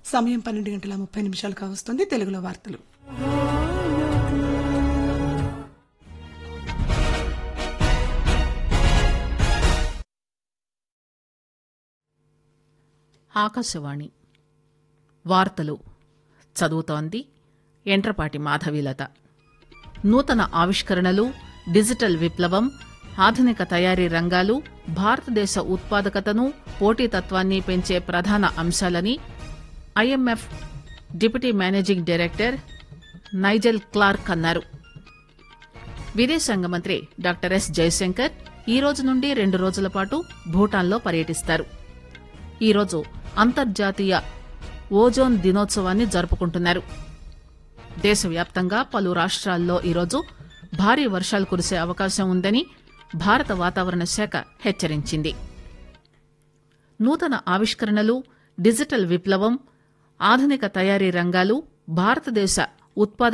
సమయం పన్నెండు గంటల ముప్పై నిమిషాలు కావస్తుంది తెలుగులో వార్తలు ఆకాశవాణి వార్తలు చదువుతోంది ఎంట్రపాటి మాధవీలత నూతన ఆవిష్కరణలు డిజిటల్ విప్లవం ఆధునిక తయారీ రంగాలు భారతదేశ ఉత్పాదకతను పోటీతత్వాన్ని పెంచే ప్రధాన అంశాలని IMF deputy managing director Nigel Clarke అన్నారు విదేశాంగ మంత్రి డాక్టర్ ఎస్ జయశంకర్ ఈ రోజు నుండి రెండు రోజుల పాటు భూటాన్లో పర్యటిస్తారు ఈరోజు అంతర్జాతీయ ఓజోన్ దినోత్సవాన్ని జరుపుకుంటున్నారు దేశవ్యాప్తంగా పలు రాష్ట్రాల్లో ఈరోజు భారీ వర్షాలు కురిసే అవకాశం ఉందని భారత వాతావరణ శాఖ హెచ్చరించింది నూతన ఆవిష్కరణలు డిజిటల్ విప్లవం ఆధునిక తయారీ రంగాలు భారతదేశ ఉత్పాదక